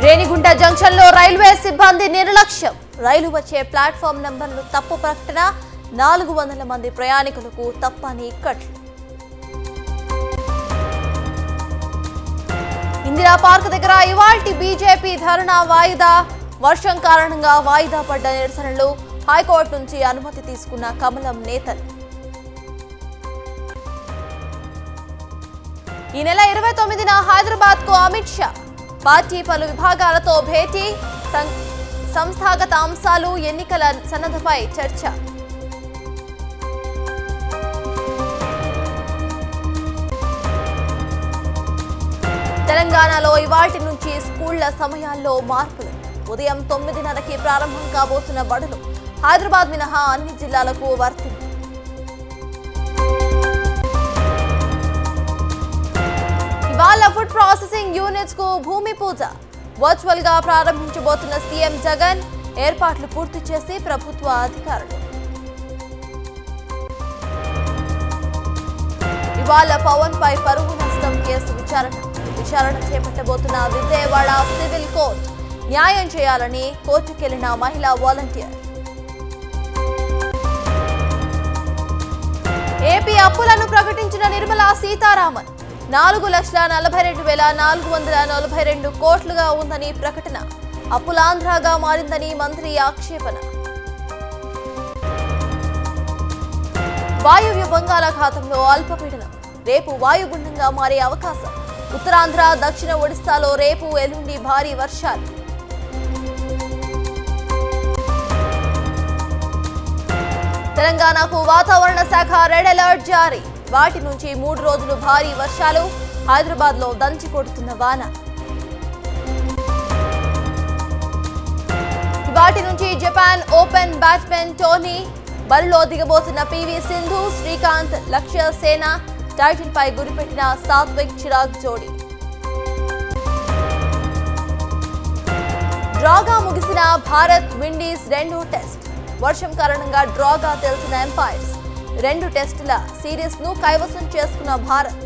Renigunta junction లో railway సిబ్బంది నిర్లక్ష్యం రైలు వచ్చే ప్లాట్ఫామ్ నంబర్లు తప్పు ప్రకటన నాలుగు వందల మంది ప్రయాణికులకు తప్పని కట్లు ఇందిరా పార్క్ దగ్గర ఇవాల్టి బీజేపీ ధర్నా వాయిదా వర్షం కారణంగా వాయిదా పడ్డ నిరసనలు హైకోర్టు నుంచి అనుమతి తీసుకున్న కమలం నేతలు ఈ నెల ఇరవై తొమ్మిదిన హైదరాబాద్ కు అమిత్ షా పార్టీ పలు విభాగాలతో భేటీ సం- సంస్థాగత అంశాలు ఎన్నికల సన్నద్ధపై చర్చ తెలంగాణలో ఇవాటి నుంచి స్కూళ్ల సమయాల్లో మార్పులు ఉదయం తొమ్మిదిన్నరకి ప్రారంభం కాబోతున్న బడులు హైదరాబాద్ మినహా అన్ని జిల్లాలకు వర్తింపు ఇవాళ ఫుడ్ ప్రాసెసింగ్ యూనిట్స్ కు భూమి పూజ వర్చువల్ గా ప్రారంభించబోతున్న సీఎం జగన్ ఏర్పాట్లు పూర్తి చేసి ప్రభుత్వ అధికారులు ఇవాళ పవన్ పై పరువు నష్టం కేసు విచారణ విచారణ చేపట్టబోతున్న విజయవాడ సివిల్ కోర్టు న్యాయం చేయాలని కోర్టుకెళ్లిన మహిళా వాలంటీర్ ఏపీ అప్పులను ప్రకటించిన నిర్మలా సీతారామన్ నాలుగు లక్షల నలభై రెండు వేల నాలుగు వందల నలభై రెండు కోట్లుగా ఉందని ప్రకటన అప్పులాంధ్రగా మారిందని మంత్రి ఆక్షేపణ వాయువ్య బంగాళాఖాతంలో అల్పపీడనం రేపు వాయుగుండంగా మారే అవకాశం ఉత్తరాంధ్ర దక్షిణ ఒడిశాలో రేపు ఎల్లుండి భారీ వర్షాలు తెలంగాణకు వాతావరణ శాఖ రెడ్ అలర్ట్ జారీ వాటి నుంచి మూడు రోజులు భారీ వర్షాలు హైదరాబాద్ లో దంచి కొడుతున్న వాన వాటి నుంచి జపాన్ ఓపెన్ బ్యాట్స్మెన్ టోనీ బరిలో దిగబోతున్న పివి సింధు శ్రీకాంత్ లక్ష్య సేన టైటిల్ పై గురిపెట్టిన సాత్విక్ చిరాగ్ జోడీ డ్రాగా ముగిసిన భారత్ విండీస్ రెండో టెస్ట్ వర్షం కారణంగా డ్రాగా తెలిసిన ఎంపైర్స్ రెండు టెస్టుల సిరీస్ ను కైవసం చేసుకున్న భారత్